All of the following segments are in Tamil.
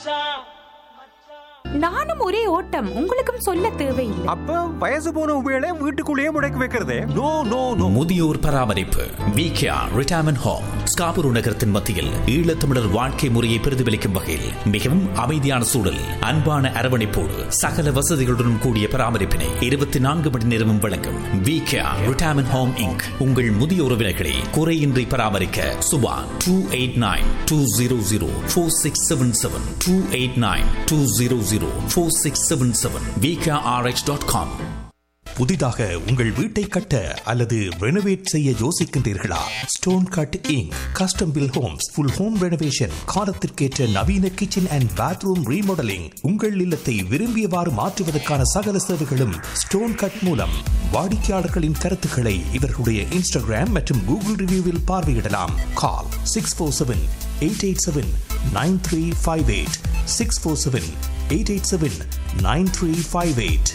நானும் ஒரே ஓட்டம் உங்களுக்கும் சொல்ல தேவையில்லை அப்ப வயசு போன உபயோக வீட்டுக்குள்ளேயே முடக்கி வைக்கிறதே நோ நோ நோ முதியோர் பராமரிப்பு விகேஆர் ரிட்டையர்மெண்ட் ஹோம் ஸ்காபுரு நகரத்தின் மத்தியில் ஈழத்தமிழர் வாழ்க்கை முறையை பிரதிபலிக்கும் வகையில் மிகவும் அமைதியான சூழல் அன்பான அரவணைப்போடு சகல வசதிகளுடன் கூடிய பராமரிப்பினை இருபத்தி நான்கு மணி நேரமும் வழங்கும் விகேஆர் ரிட்டையர்மெண்ட் ஹோம் இங்க் உங்கள் முதிய உறவினர்களை குறையின்றி பராமரிக்க Subha two eight nine two zero zero four six seven seven two eight nine two zero zero four six seven seven VKRH dot com புதிதாக உங்கள் வீட்டை கட்ட அல்லது ரெனோவேட் செய்ய யோசிக்கின்றீர்களா stone cut inc custom built homes full home renovation காலத்திற்கேற்ற நவீன கிச்சன் அண்ட் பாத்ரூம் ரீமாடலிங் உங்கள் இல்லத்தை விரும்பியவாறு மாற்றுவதற்கான சகல சேவைகளும் ஸ்டோன் கட் மூலம் வாடிக்கையாளர்களின் கருத்துக்களை இவர்களுடைய இன்ஸ்டாகிராம் மற்றும் கூகுள் ரிவ்யூவில் பார்வையிடலாம் call six four seven eight eight seven nine three five eight six four seven eight eight seven nine three five eight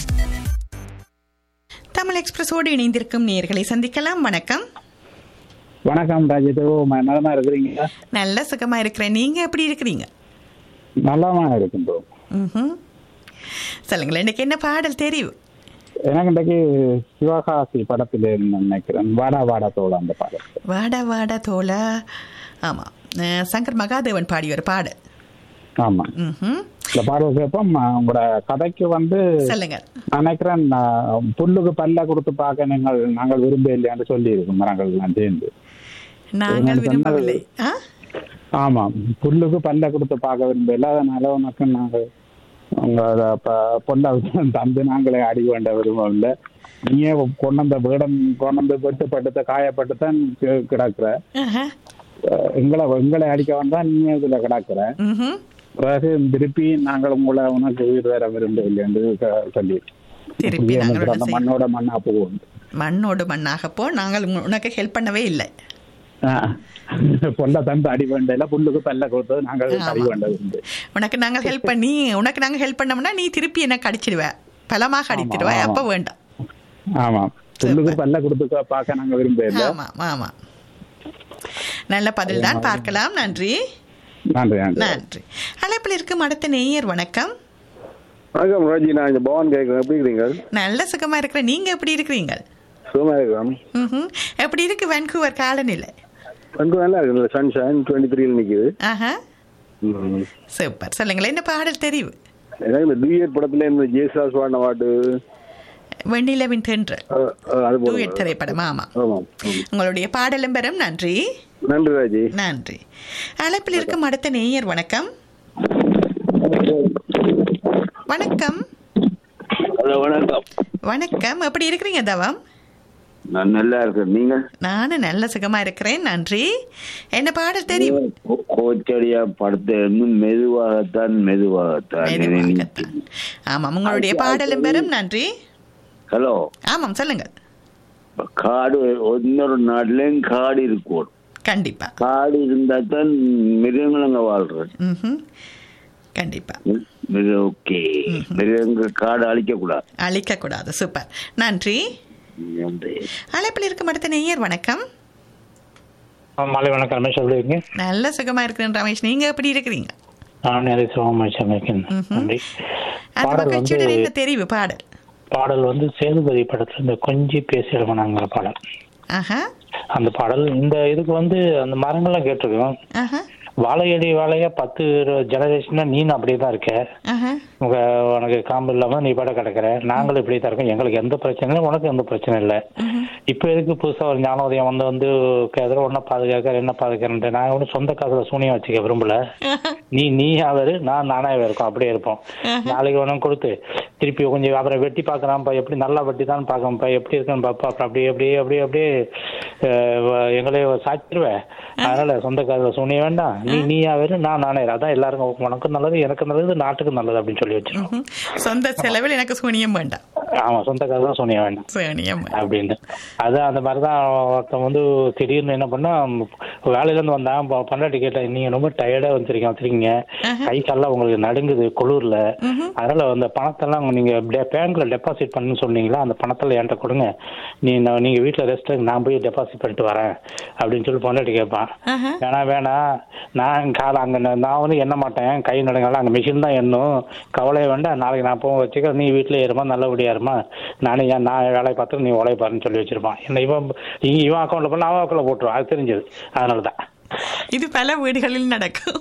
Tamil எக்ஸ்பிரஸோடு இணைந்திருக்கும் நேர்களை சந்திக்கலாம் வணக்கம் வணக்கம் ராஜதேவோ நலமா இருக்கிறீங்களா நல்ல சுகமா இருக்கிறேன் நீங்க எப்படி இருக்கிறீங்க நலமா இருக்கின்றோம் ம்ஹும். சொல்லுங்களேன் இன்னைக்கு என்ன பாடல் தெரியும் எனக்கு இன்றைக்கு சிவகாசி படத்தில் நினைக்கிறேன் வாடா வாடா தோழ அந்த பாடல் வாடா வாடா தோலா ஆமா அஹ், சங்கர் மகாதேவன் பாடிய ஒரு பாடல் ஆமா ம்ஹும். இந்த பாடல் கேட்போம் உங்களோட கதைக்கு வந்து சொல்லுங்க நினைக்கிறேன் நான் புல்லுக்கு பல்ல கொடுத்து பார்க்க நீங்கள் நாங்கள் விரும்ப இல்லையான்னு சொல்லி இருக்கும் மரங்கள் எல்லாம் சேர்ந்து நாங்கள் சொன்னது- விரும்பவில்லை ஆ ஆமா புல்லுக்கு பல்ல கொடுத்து பார்க்க விரும்ப இல்லை அதனால உனக்கு நாங்கள் உங்களோட ப- பொல்ல தந்து நாங்களே அடி வேண்ட விரும்பம் இல்லை நீயே கொண்டு வீடம் கொண்டு வெட்டு பட்டுத்த காயப்பட்டுத்தான் கி- கிடக்குற ஆஹா. அஹ் எங்களை எங்களை அடிக்க வந்தா நீங்க இதுல கிடக்குற ம்ஹும். பிறகு திருப்பி நாங்கள் உங்களை உனக்கு வீடு தர விரும்பவில்லை என்று க- சொல்லி திருப்பி இப்படியே நாங்கள் எனக்கு என்ன அந்த செய்ய- மண்ணோட மண்ணா போகும் மண்ணோடு மண்ணாக போ நாங்கள் உங்க- உனக்கு ஹெல்ப் பண்ணவே இல்லை பொல்ல தந்து அடி வேண்டிய புல்லுக்கு பல்ல கொடுத்தது நாங்கள் ஆமா. அடி வேண்டது உண்டு. உனக்கு நாங்கள் ஹெல்ப் பண்ணி உனக்கு நாங்கள் ஹெல்ப் பண்ணோம்னா நீ திருப்பி என்ன கடிச்சிடுவ பலமாக அடித்திடுவ ஆமா. அப்ப வேண்டாம் ஆமா புல்லுக்கு பல்ல கொடுத்து பார்க்க நாங்க விரும்ப இல்லை ஆமா ஆமா நல்ல பதில் தான் பார்க்கலாம் நன்றி நன்றி நன்றி நன்றி அழைப்பில் இருக்கும் அடுத்த நேயர் வணக்கம் வணக்கம் ராஜி நான் இந்த பவான் கேட்குறேன் எப்படி இருக்கிறீங்க நல்ல சுகமா இருக்கிற நீங்க எப்படி இருக்கிறீங்க சுகமாக இருக்கிறோம் ம்ஹும். எப்படி இருக்கு வான்கூவர் காலநிலை வந்து நல்லா இருக்கு சன்ஷைன் டுவெண்ட்டி த்ரீல நிற்குது ஆஹா ம். சூப்பர் சொல்லுங்களேன் என்ன பாடல் தெரிவு எனக்கு இந்த டூயட் படத்துல இந்த ஜேசாஸ் பாடின பாட்டு வெண்ணிலவின் தென்று அஹ், அஹ், அது டூயட் போடுங்க. திரைப்படம் ஆமாம் ஆமாம் ஆமாம். உங்களுடைய பாடலும் பெறும் நன்றி நன்றி ராஜி நன்றி அழைப்பில் இருக்கும் அடுத்த நேயர் வணக்கம் வணக்கம் ஹலோ வணக்கம் வணக்கம் எப்படி இருக்கிறீங்க தவம் நான் நல்லா இருக்கேன் நீங்க நானும் நல்ல சுகமா இருக்கிறேன் நன்றி என்ன பாடல் தெரியும் கோ- கோச்சடியா படத்தை இன்னும் மெதுவாகத்தான் மெதுவாகத்தான் மெதுவாகத்தான். ஆமாம் உங்களுடைய பாடலும் பெறும் நன்றி ஹலோ ஆமாம் சொல்லுங்க காடு இன்னொரு நாட்டிலையும் காடு இருக்கும் கண்டிப்பா காடு இருந்தா தான் மிருகங்கள் அங்க வாழ்றது ம்ஹும். கண்டிப்பா மிருக ஓகே மிருகங்கள் காடு அழிக்க கூடாது அழிக்க கூடாது சூப்பர் நன்றி நன்றி அழைப்பில் இருக்கும் அடுத்த நேயர் வணக்கம் மாலை வணக்கம் ரமேஷ் சொல்லுவீங்க நல்ல சுகமா இருக்கிறேன் ரமேஷ் நீங்க எப்படி இருக்கிறீங்க நான் நிறைய சுகமாக இருக்கேன் நன்றி அந்த பாடல் வந்து மகிழ்ச்சியுடன் என்ன தெரிவு பாடல் பாடல் வந்து சேதுபதி படத்துல இந்த கொஞ்சி பேசி எழுமனாங்கிற பாடல் ஆஹா அந்த பாடல் இந்த இதுக்கு வந்து அந்த மரங்கள்லாம் கேட்டிருக்கோம் ஆஹா வாழையடி வாழையா பத்து ஜெனரேஷனா நீனும் அப்படியே தான் இருக்க ஆஹா உங்க உனக்கு காம்பு இல்லாம நீ பாட கிடக்குற நாங்களும் இப்படி தான் இருக்கோம் எங்களுக்கு எந்த பிரச்சனையும் இல்லை உனக்கு எந்த பிரச்சனை இல்லை இப்ப எதுக்கு புதுசா ஒரு ஞானோதயம் வந்து வந்து எதிர ஒன்ன பாதுகாக்க என்ன பாதுகாக்கிறேன் நான் ஒன்றும் சொந்த காசுல சூனியம் வச்சுக்க விரும்பல நீ நீ அவரு நான் நானாவே இருக்கோம் அப்படியே இருப்போம் நாளைக்கு ஒன்றும் கொடுத்து திருப்பி கொஞ்சம் அப்புறம் வெட்டி பார்க்கறான்ப்பா எப்படி நல்லா வெட்டி தான் பார்க்கணும்ப்பா எப்படி இருக்குன்னு பாப்பா அப்புறம் அப்படியே அப்படியே அப்படியே அப்படியே அஹ், எங்களே சாச்சிருவேன் அதனால சொந்த காசுல சூனியம் வேண்டாம் நீ நீ அவரு நான் நானே இரு. அதான் எல்லாருக்கும் உனக்கும் நல்லது எனக்கு நல்லது நாட்டுக்கு நல்லது அப்படின்னு சொல்லி வச்சிருக்கோம் ம்ஹும். சொந்த செலவில் எனக்கு சூனியம் வேண்டாம் ஆமா சொந்த காசு தான் சூனியம் வேண்டாம் சூனியம் வேண்டாம். அப்படின்னு அதான் அந்த மாதிரி தான் ஒருத்தன் வந்து திடீர்னு என்ன பண்ணா வேலையில இருந்து வந்தான் ப- பொண்டாட்டி கேட்டேன் நீங்க ரொம்ப டயர்டா வந்துருக்கீங்க வந்துருக்கீங்க கை கால்லாம் உங்களுக்கு நடுங்குது குளிர்ல அதனால அந்த பணத்தெல்லாம் நாங்கள் நீங்கள் பேங்க்ல டெபாசிட் பண்ணணும்னு சொன்னீங்களா அந்த பணத்தில் என்கிட்ட கொடுங்க நீ நான் நீங்கள் வீட்டில் ரெஸ்ட் நான் போய் டெபாசிட் பண்ணிட்டு வரேன் அப்படின்னு சொல்லி பொண்டாட்டி கேட்பான் வேணாம் வேணாம் நான் காலை அங்கே நான் வந்து எண்ண மாட்டேன் கை நடங்கலாம் அங்கே மிஷின் தான் எண்ணும் கவலையை வேண்டாம் நாளைக்கு நான் போக வச்சுக்க நீ வீட்டில் இருமா நல்லபடியா இருமா நானே ஏன் நான் வேலையை பார்த்து நீ உழைய பாருன்னு சொல்லி வச்சிருப்பான் என்ன இவன் இங்க இவன் அக்கௌண்ட்ல பண்ண அவன் அக்கௌண்ட்ல போட்டுருவான் அது தெரிஞ்சது அதனால தான் இது பல வீடுகளில் நடக்கும்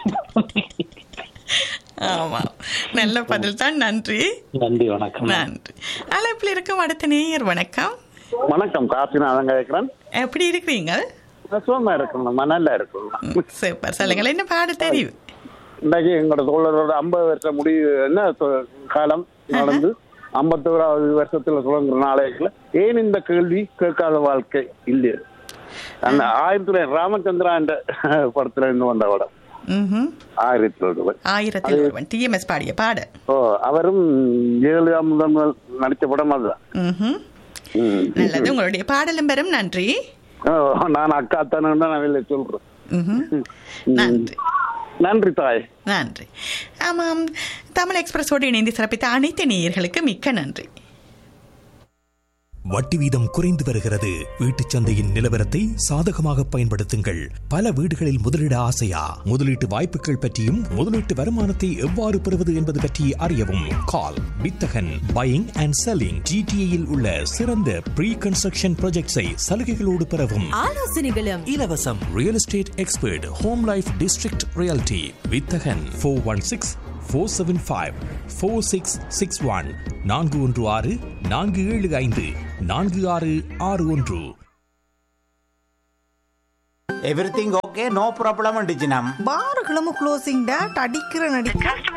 ஆமா நல்ல பதில் தான் நன்றி நன்றி வணக்கம் நன்றி அழைப்பில் இருக்கும் அடுத்த நேயர் வணக்கம் வணக்கம் காசிநாதன் கேட்கிறேன் எப்படி இருக்கிறீங்க சுகமா இருக்கணும்மா நல்லா இருக்கணும் சூப்பர் சொல்லுங்கள் என்ன பாட தெரியும் இன்றைக்கு எங்களோட தோழரோட ஐம்பது வருஷம் முடிவு என்ன சொ- காலம் நடந்து ஐம்பத்தோராவது வருஷத்துல தொடங்குற நாளைக்குள்ள ஏன் இந்த கேள்வி கேட்காத வாழ்க்கை இல்லையா அந்த ஆயிரத்தி தொள்ளாயிரத்தி ராமச்சந்திரா என்ற படத்துல இருந்து வந்த படம் ம்ஹும். ஆயிரத்தி தொள்ளாயிரத்தி ஆயிரத்தில் ஒருவன் டிஎம்எஸ் பாடிய பாட ஓ அவரும் ஜெயலலிதா முதல் முதல் நடிச்ச படம் அதுதான் ம்ஹும். ம். நல்லது உங்களுடைய பாடலும் பெறும் நன்றி ஓ, நான் அக்கா தானே நான் வெளில சொல்றேன் ம்ஹும். நன்றி நன்றி தாய் நன்றி ஆமாம் தமிழ் எக்ஸ்பிரஸோடு இணைந்து சிறப்பித்த அனைத்து நேயர்களுக்கு மிக்க நன்றி வட்டி வீதம் குறைந்து வருகிறது வீட்டுச் சந்தையின் நிலவரத்தை சாதகமாக பயன்படுத்துங்கள் பல வீடுகளில் முதலீட ஆசையா முதலீட்டு வாய்ப்புகள் பற்றியும் முதலீட்டு வருமானத்தை எவ்வாறு பெறுவது என்பது பற்றி அறியவும் கால் வித்தகன் பையிங் அண்ட் செல்லிங் ஜிடிஏயில் உள்ள சிறந்த ப்ரீ கன்ஸ்ட்ரக்ஷன் ப்ராஜெக்ட்ஸை சலுகைகளோடு பெறவும் ஆலோசனைகளும் இலவசம் real estate expert home life district reality வித்தகன் four one six four seven five four six six one நான்கு ஒன்று ஆறு நான்கு ஏழு ஐந்து நான்கு ஆறு ஆறு ஒன்று எவ்ரிதிங் ஓகே நோ ப்ராப்ளம் டிஜினம் பாருகளும் க்ளோசிங் டேட் அடிக்கிற நடி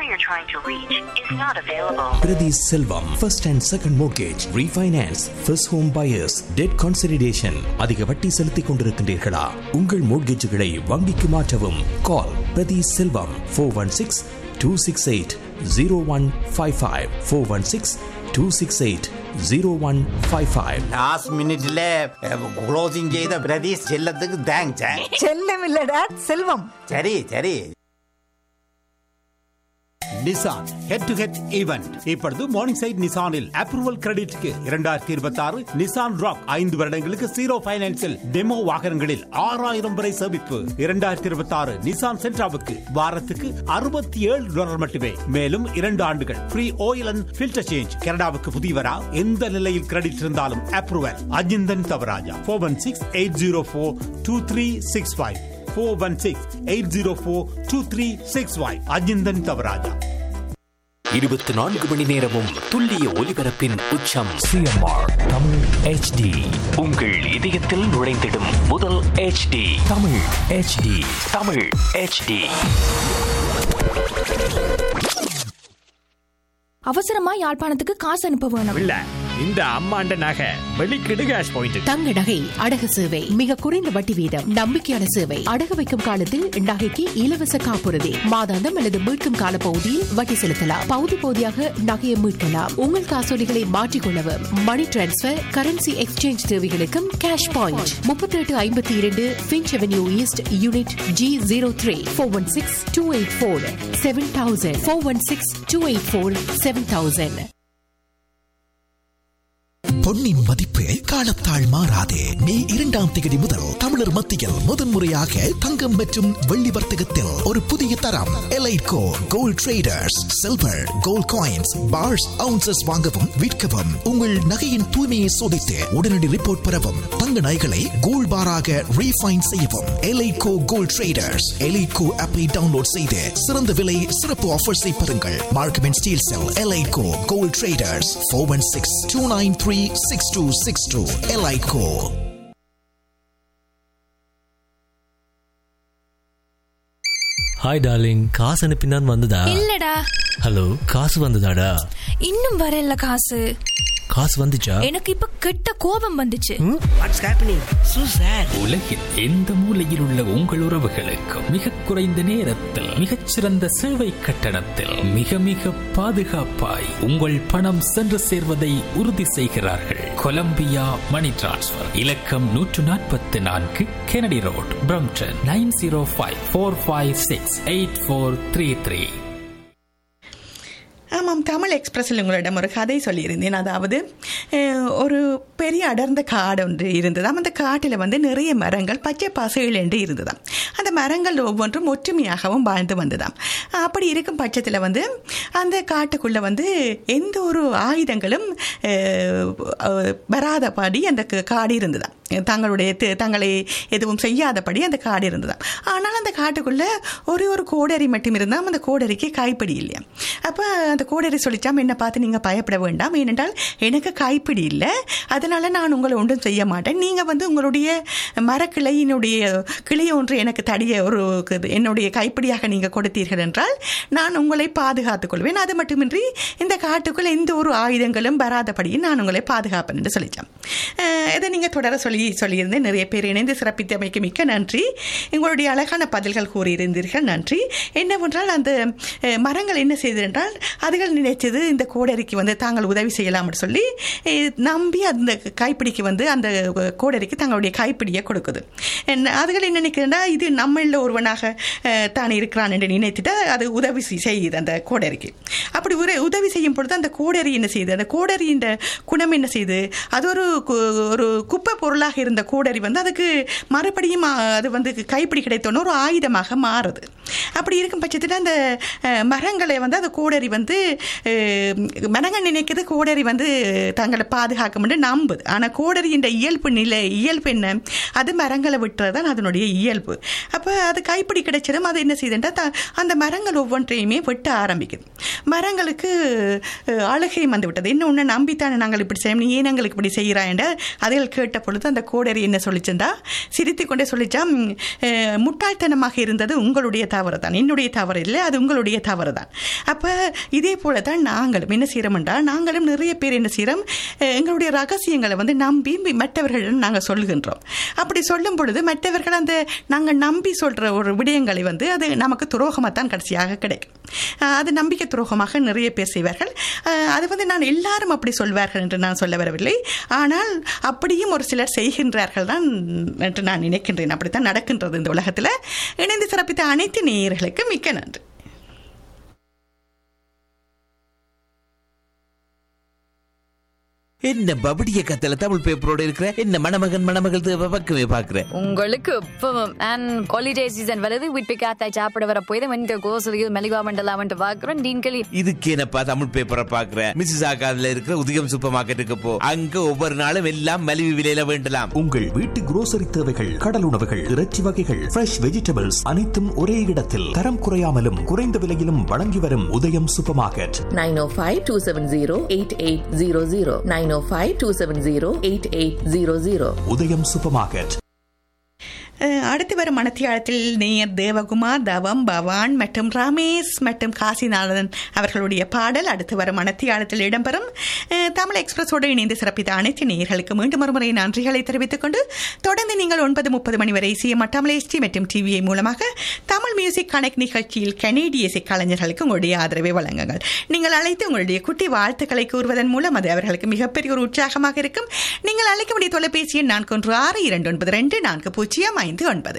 Prathi Selvam first and second mortgage refinance first home buyers debt consideration அதிக வட்டி செலுத்திக் கொண்டிருக்கின்றீர்களா உங்கள் மோர்கேஜுகளை வங்கிக்கு மாற்றவும் call Prathi Selvam four one six two six eight zero one five five four one six two six eight zero one five five last மினிட்ல க்ளோசிங் செய்த பிரதீஷ் செல்லத்துக்கு தேங்க்ஸ் செல்லம் இல்ல டேட் செல்வம் சரி சரி Nissan head to head event இப்பொழுது மார்னிங் சைட் நிசானில் அப்ரூவல் கிரெடிட்க்கு இரண்டாயிரத்தி இருபத்தி ஆறு நிசான் ராக் ஐந்து வருடங்களுக்கு ஜீரோ பைனான்சில் டெமோ வாகனங்களில் ஆறாயிரம் வரை சேமிப்பு இரண்டாயிரத்தி இருபத்தி ஆறு நிசான் சென்ட்ராவுக்கு வாரத்துக்கு அறுபத்தி ஏழு டாலர் மட்டுமே மேலும் இரண்டு ஆண்டுகள் free oil and filter change கனடாவுக்கு புதியவரா எந்த நிலையில் கிரெடிட் இருந்தாலும் approval Ajinthan Thavaraja four one six eight zero four two three six five four one six eight zero four two three six five Ajinthan Thavaraja இருபத்தி நான்கு மணி நேரமும் துல்லிய ஒலிபரப்பின் உச்சம் சிஎம்ஆர் தமிழ் ஹெச்டி உங்கள் இதயத்தில் நுழைந்திடும் முதல் HD Tamil HD Tamil HD அவசரமா யாழ்ப்பாணத்துக்கு காசு அனுப்ப வேணும் இல்ல இந்த அம்மாண்ட நகை வெளிக்கிடு கேஷ் பாயிண்ட் தங்க நகை அடகு சேவை மிக குறைந்த வட்டி வீதம் நம்பிக்கையான சேவை அடகு வைக்கும் காலத்தில் நகைக்கு இலவச காப்புறுதி மாதாந்தம் அல்லது மீட்கும் கால பகுதியில் வட்டி செலுத்தலாம் பகுதி பகுதியாக நகையை மீட்கலாம் உங்கள் காசோலிகளை மாற்றிக்கொள்ளவும் மணி டிரான்ஸ்பர் கரன்சி எக்ஸ்சேஞ்ச் தேவைகளுக்கும் கேஷ் பாயிண்ட் முப்பத்தி எட்டு ஐம்பத்தி இரண்டு Finch avenue east unit G zero three four one six two eight four seven thousand four one six two eight four seven thousand பொன்னின் மதிப்பு காலத்தால் மாறாது மே இரண்டாம் தேதி முதல் தமிழர் மத்தியில் முதன்முறையாக தங்கம் மற்றும் வெள்ளி வர்த்தகத்தில் ஒரு புதிய தரம் Elitco gold traders silver gold coins bars ounces வாங்கவும் விற்கவும் உங்கள் நகையின் தூய்மையை சோதித்து உடனடி ரிப்போர்ட் பெறவும் தங்க நகைகளை கோல்ட் பாராக ரீஃபைன் செய்யவும் எலைட்கோ கோல்ட் ட்ரேடர்ஸ் எலைட்கோ ஆப்பை டவுன்லோட் செய்து சிறந்த விலை சிறப்பு ஆஃபர்ஸை பெறுங்கள் Markham and Steeles Elitco gold traders four one six two nine three six two six two Elitco hi darling காசு அனுப்பினான் வந்ததா இல்லடா ஹலோ காசு வந்ததாடா இன்னும் வரல காசு காசு வந்துச்சா எனக்கு இப்ப கெட்ட கோபம் வந்துச்சு உலகில் எந்த மூலையில் உள்ள உங்கள் உறவுகளுக்கு மிக குறைந்த நேரத்தில் மிகச்சிறந்த சேவை கட்டணத்தில் மிக மிக பாதுகாப்பாய் உங்கள் பணம் சென்று சேர்வதை உறுதி செய்கிறார்கள் கொலம்பியா மணி டிரான்ஸ்பர் இலக்கம் நூற்று நாற்பத்தி நான்கு Kennedy road Brampton nine zero five four five six eight four three three ஆமாம் ஆமாம் தமிழ் எக்ஸ்பிரஸில் உங்களிடம் ஒரு கதை சொல்லியிருந்தேன் அதாவது அஹ், ஒரு பெரிய அடர்ந்த காடு ஒன்று இருந்ததாம் அந்த காட்டில் வந்து நிறைய மரங்கள் பச்சை பசைகள் என்று இருந்ததாம் அந்த மரங்கள் ஒவ்வொன்றும் ஒற்றுமையாகவும் வாழ்ந்து வந்ததாம் அப்படி இருக்கும் பட்சத்தில் வந்து அந்த காட்டுக்குள்ளே வந்து எந்த ஒரு ஆயுதங்களும் அஹ், அஹ், வராதபடி அந்த க- காடு இருந்ததாம் தங்களுடைய தி- தங்களை எதுவும் செய்யாதபடி அந்த காடு இருந்ததாம் ஆனால் அந்த காட்டுக்குள்ள ஒரே ஒரு கோடரி மட்டும் இருந்தால் அந்த கோடரிக்கு கைப்பிடி இல்லையா அப்போ அந்த கோடரி சொல்லிச்சாம் என்னை பார்த்து நீங்கள் பயப்பட வேண்டாம் ஏனென்றால் எனக்கு கைப்பிடி இல்லை அதனால நான் உங்களை ஒன்றும் செய்ய மாட்டேன் நீங்கள் வந்து உங்களுடைய மரக்கிளையினுடைய கிளை ஒன்று எனக்கு தடிய ஒரு கு- என்னுடைய கைப்பிடியாக நீங்கள் கொடுத்தீர்கள் என்றால் நான் உங்களை பாதுகாத்துக் கொள்வேன் அது மட்டுமின்றி இந்த காட்டுக்குள்ள எந்த ஒரு ஆயுதங்களும் வராதபடி நான் உங்களை பாதுகாப்பேன் என்று சொல்லிச்சேன் அஹ் இதை நீங்கள் தொடர சொல்லி சொல்லியிருந்தேன் நிறைய பேர் இணைந்து சிறப்பித்தமைக்கு மிக்க நன்றி உங்களுடைய அழகான பதில்கள் கூறியிருந்தீர்கள் நன்றி என்னவென்றால் அந்த அஹ், மரங்கள் என்ன செய்தது என்றால் அதுகள் நினைத்தது இந்த கோடரிக்கு வந்து தாங்கள் உதவி செய்யலாம்னு சொல்லி அஹ், நம்பி அந்த கைப்பிடிக்கு வந்து அந்த கோடரிக்கு தங்களுடைய கைப்பிடியை கொடுக்குது என்ன- அதுகள் என்ன நினைக்கிறேன்னா இது நம்மளில் ஒருவனாக அஹ், தான் இருக்கிறான் என்று நினைத்துட்டு அது உதவி செய்- செய்யுது அந்த கோடரிக்கு அப்படி ஒரு உதவி செய்யும் பொழுது அந்த கோடரி என்ன செய்யுது அந்த கோடரியின் குணம் என்ன செய்யுது அது ஒரு கு- ஒரு குப்பை பொருளாக இருந்த கோடரி வந்து அதுக்கு மறுபடியும் ஆ, அது வந்து கைப்பிடி கிடைத்தோன்னு ஒரு ஆயுதமாக மாறுது அப்படி இருக்கும் பட்சத்தில் அந்த அஹ், மரங்களை வந்து அந்த கோடரி வந்து அஹ், மரங்கள் நினைக்கிறது கோடரி வந்து தங்களை பாதுகாக்கும் என்று நம்புது ஆனால் கோடரியின் இயல்பு நிலை இயல்பு என்ன அது மரங்களை விட்டுறது தான் அதனுடைய இயல்பு அப்போ அது கைப்பிடி கிடைச்சதும் அது என்ன செய்யுதுன்றா த- அந்த மரங்கள் ஒவ்வொன்றையுமே வெட்ட ஆரம்பிக்குது மரங்களுக்கு அஹ், அழுகை வந்து விட்டது என்ன ஒன்று நம்பித்தானே நாங்கள் இப்படி செய்யணும் நீ ஏன் எங்களுக்கு இப்படி செய்கிறாயன்ற அதில் கேட்ட பொழுது அந்த கோடரி என்ன சொல்லிச்சுண்டா சிரித்து கொண்டே சொல்லிச்சா "ம், அஹ், முட்டாள்தனமாக இருந்தது உங்களுடைய தவறு தான் என்னுடைய தவறு இல்லை அது உங்களுடைய தவறு தான் அப்போ இதே போல தான் நாங்களும் என்ன செய்கிறோம்டா நாங்களும் நிறைய பேர் என்ன செய்கிறோம் அஹ், எங்களுடைய ரகசியங்களை வந்து நம்பி மி- மற்றவர்களிடம் நாங்கள் சொல்லுகின்றோம் அப்படி சொல்லும் பொழுது மற்றவர்கள் அந்த நாங்கள் நம்பி சொல்கிற ஒரு விடயங்களை வந்து அது நமக்கு துரோகமாக தான் கடைசியாக கிடைக்கும் அஹ், அது நம்பிக்கை துரோகமாக நிறைய பேர் செய்வார்கள் அஹ், அது வந்து நான் எல்லாரும் அப்படி சொல்வார்கள் என்று நான் சொல்ல வரவில்லை ஆனால் அப்படியும் ஒரு சிலர் செய்கின்றார்கள் தான் என்று நான் நினைக்கின்றேன் அப்படித்தான் நடக்கின்றது இந்த உலகத்தில் இணைந்து சிறப்பித்த அனைத்து நேயர்களுக்கு மிக்க நன்றி என்ன பபடிய கத்தல தமிழ் பேப்பரோட இருக்கிற என்ன மணமகன் மணமகள் தேவை பக்கமே பாக்குறேன் உங்களுக்கு இப்பவும் அண்ட் ஹாலிடே சீசன் வருது வீட்டு காத்தாய் சாப்பிட வர போய் வந்து கோசலியில் மெலிவா மண்டலா வந்து பாக்குறோம் நீங்களே இதுக்கு என்னப்பா தமிழ் பேப்பரை பாக்குறேன் மிஸ்ஸஸ் ஆகாதுல இருக்கிற உதயம் சூப்பர் மார்க்கெட்டுக்கு போ அங்க ஒவ்வொரு நாளும் எல்லாம் மலிவு விலையில வேண்டலாம் உங்கள் வீட்டு grocery தேவைகள் கடல் உணவுகள் இறைச்சி வகைகள் ஃப்ரெஷ் வெஜிடபிள்ஸ் அனைத்தும் ஒரே இடத்தில் தரம் குறையாமலும் குறைந்த விலையிலும் வழங்கி வரும் உதயம் சூப்பர் மார்க்கெட் 905-270-8800 905-270-8800 உதயம் சூப்பர் மார்க்கெட் அஹ், அடுத்து வரும் மனத்தியாளத்தில் நேயர் தேவகுமார் தவம் பவான் மற்றும் ரமேஷ் மற்றும் காசிநாதன் அவர்களுடைய பாடல் அடுத்து வரும் மனத்தியாளத்தில் இடம்பெறும் அஹ், தமிழ் எக்ஸ்பிரஸோடு இணைந்து சிறப்பித்த அனைத்து நேயர்களுக்கு மீண்டும் ஒருமுறை நன்றிகளை தெரிவித்துக் கொண்டு தொடர்ந்து நீங்கள் ஒன்பது முப்பது மணி வரை சிஎம் தமிழ் எஸ்டி மற்றும் டிவிஐ மூலமாக தமிழ் மியூசிக் கனெக்ட் நிகழ்ச்சியில் கனேடிய இசை கலைஞர்களுக்கு உங்களுடைய ஆதரவை வழங்குங்கள் நீங்கள் அழைத்து உங்களுடைய குட்டி வாழ்த்துக்களை கூறுவதன் மூலம் அது அவர்களுக்கு மிகப்பெரிய ஒரு உற்சாகமாக இருக்கும் நீங்கள் அழைக்க வேண்டிய தொலைபேசி எண் நான்கு ஒன்று ஆறு இரண்டு ஒன்பது ரெண்டு நான்கு பூஜ்ஜியம் ஐந்து ஒன்பது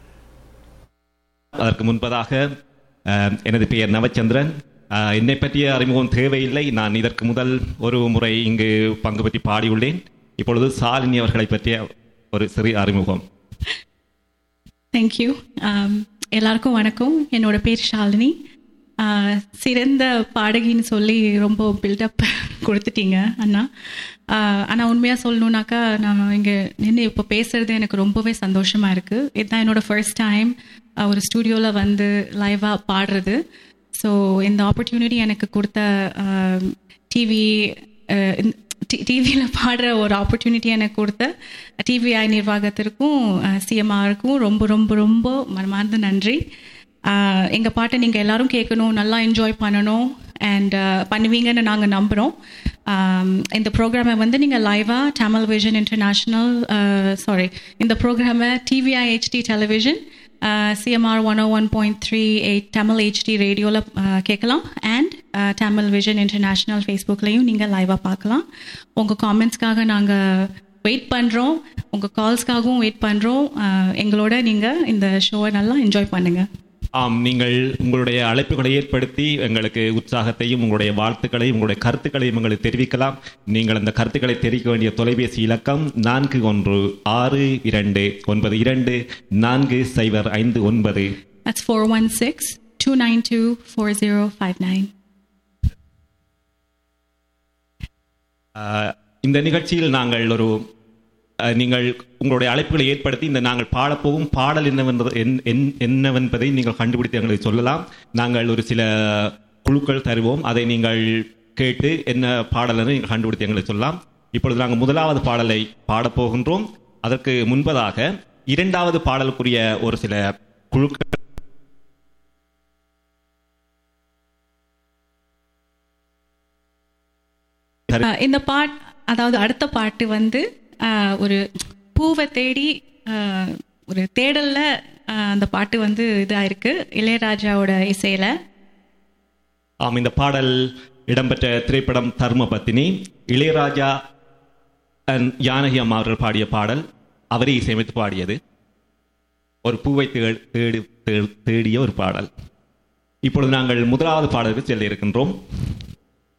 அதற்கு முன்பதாக அஹ், எனது பெயர் நவச்சந்திரன் அஹ், என்னை பற்றிய அறிமுகம் தேவையில்லை நான் இதற்கு முதல் ஒரு முறை இங்கு பங்கு பற்றி பாடியுள்ளேன் இப்பொழுது சாலினி அவர்களை பற்றிய ஒரு சிறு அறிமுகம் தேங்க்யூ எல்லாருக்கும் வணக்கம் என்னோட பேர் ஷாலினி ஆஹ் சிறந்த பாடகின்னு சொல்லி ரொம்ப பில்டப் கொடுத்துட்டீங்க அண்ணா ஆனால் உண்மையாக சொல்லணுன்னாக்கா நான் இங்கே நின்று இப்போ பேசுறது எனக்கு ரொம்பவே சந்தோஷமாக இருக்குது இதுதான் என்னோட ஃபர்ஸ்ட் டைம் ஒரு ஸ்டூடியோவில் வந்து லைவாக பாடுறது ஸோ இந்த ஆப்பர்ச்சுனிட்டி எனக்கு கொடுத்த டிவி டிவியில் பாடுற ஒரு ஆப்பர்ச்சுனிட்டி எனக்கு கொடுத்த டிவிஐ நிர்வாகத்திற்கும் சிஎம்ஆருக்கும் ரொம்ப ரொம்ப ரொம்ப மனமார்ந்த நன்றி எங்கள் பாட்டை நீங்கள் எல்லாரும் கேட்கணும் நல்லா என்ஜாய் பண்ணணும் அண்ட் பண்ணுவீங்கன்னு நாங்கள் நம்புகிறோம் இந்த ப்ரோக்ராமை வந்து நீங்கள் லைவாக தமிழ் விஷன் இன்டர்நேஷ்னல் சாரி இந்த ப்ரோக்ராமை TVI HD television CMR one O one point three eight Tamil HD ரேடியோவில் கேட்கலாம் அண்ட் தமிழ் விஷன் இன்டர்நேஷ்னல் ஃபேஸ்புக்லேயும் நீங்கள் லைவாக பார்க்கலாம் உங்கள் காமெண்ட்ஸ்க்காக நாங்கள் வெயிட் பண்ணுறோம் உங்கள் கால்ஸ்க்காகவும் வெயிட் பண்ணுறோம் எங்களோட நீங்கள் இந்த ஷோவை நல்லா என்ஜாய் பண்ணுங்கள் ஆம் நீங்கள் உங்களுடைய அழைப்புகளை ஏற்படுத்தி எங்களுக்கு உற்சாகத்தையும் உங்களுடைய வாழ்த்துக்களையும் உங்களுடைய கருத்துக்களையும் எங்களுக்கு தெரிவிக்கலாம் நீங்கள் அந்த கருத்துக்களை தெரிவிக்க வேண்டிய தொலைபேசி இலக்கம் நான்கு ஒன்று ஆறு இரண்டு ஒன்பது இரண்டு நான்கு சைபர் ஐந்து ஒன்பது That's 416 292 4059. ஆஹ், இந்த நிகழ்ச்சியில் நாங்கள் ஒரு ஆஹ், நீங்கள் உங்களுடைய அழைப்புகளை ஏற்படுத்தி இந்த நாங்கள் பாடப்போகும் பாடல் என்னவென்பது என்- என்- என்னவென்பதை நீங்கள் கண்டுபிடித்து எங்களுக்கு சொல்லலாம் நாங்கள் ஒரு சில குழுக்கள் தருவோம் அதை நீங்கள் கேட்டு என்ன பாடல் என்று நீங்கள் கண்டுபிடித்து எங்களுக்கு சொல்லலாம் இப்பொழுது நாங்கள் முதலாவது பாடலை பாடப்போகின்றோம் அதற்கு முன்பதாக இரண்டாவது பாடலுக்குரிய ஒரு சில குழுக்கள் Uh, இந்த பாட் அதாவது அடுத்த பாட்டு வந்து uh, ஒரு பூவை தேடி uh, ஒரு தேடல்ல uh, அந்த பாட்டு வந்து இதாயிருக்கு இளையராஜாவோட இசையில ஆம் இந்த பாடல் இடம்பெற்ற திரைப்படம் தர்மபத்தினி இளையராஜா and ஜானகி அம்மா அவர்கள் பாடிய பாடல் அவரே இசையமைத்து பாடியது ஒரு பூவை தேடு தேடி தே- தேடிய ஒரு பாடல் இப்பொழுது நாங்கள் முதலாவது பாடலுக்கு செல்ல இருக்கின்றோம்